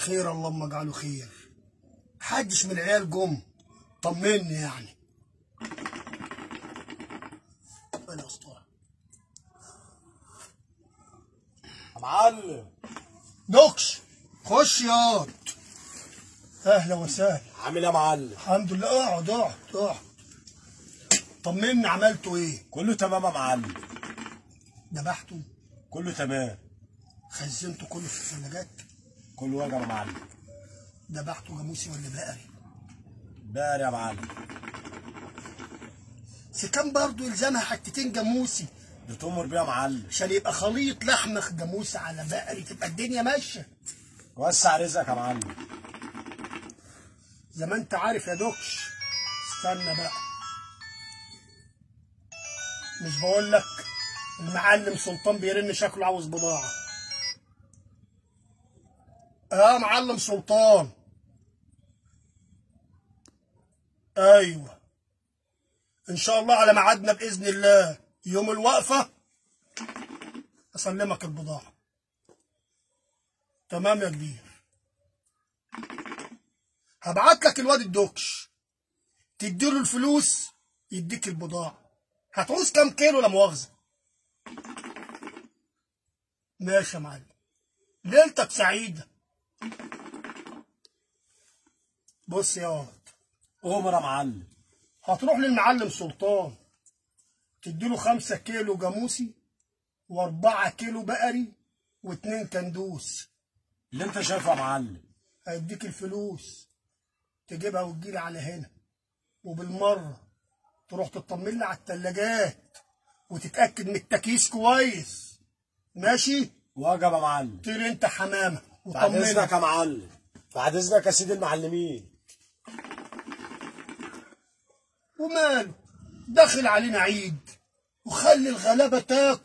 خير اللهم اجعله خير حدش من العيال جم طمني يعني ربنا يسترها يا معلم دوكش خش ياض اهلا وسهلا عامل ايه يا معلم الحمد لله اقعد اقعد اقعد طمني عملتوا ايه كله تمام يا معلم ذبحتوا كله تمام خزنتوا كله في الثلاجات كله وجب يا معلم ذبحتوا جاموسي ولا بقري بقر يا معلم بس كان برضه يلزمها حتتين جاموسي بتمر بيها يا معلم عشان يبقى خليط لحمة جاموسي على بقري تبقى الدنيا ماشيه وسع رزقك يا معلم زي ما انت عارف يا دوكش استنى بقى مش بقول لك المعلم سلطان بيرن شكله عاوز بضاعة اه معلم سلطان ايوه ان شاء الله على ميعادنا باذن الله يوم الوقفة اسلمك البضاعة تمام يا كبير هبعت لك الواد الدوكش تديله الفلوس يديك البضاعة هتعوز كام كيلو لا مؤاخذة ماشي يا معلم ليلتك سعيدة بص يا واد امر يا معلم هتروح للمعلم سلطان تديله خمسة كيلو جاموسي واربعة كيلو بقري واتنين كندوس اللي انت شايفه يا معلم هيديك الفلوس تجيبها وتجيلي على هنا وبالمرة تروح تطمن لي على التلاجات وتتأكد من التكييس كويس ماشي وجب يا معلم طير انت حمامة بعد اذنك وطمني يا معلم بعد اذنك يا سيدي المعلمين وماله داخل علينا عيد وخلي الغلابة تاكل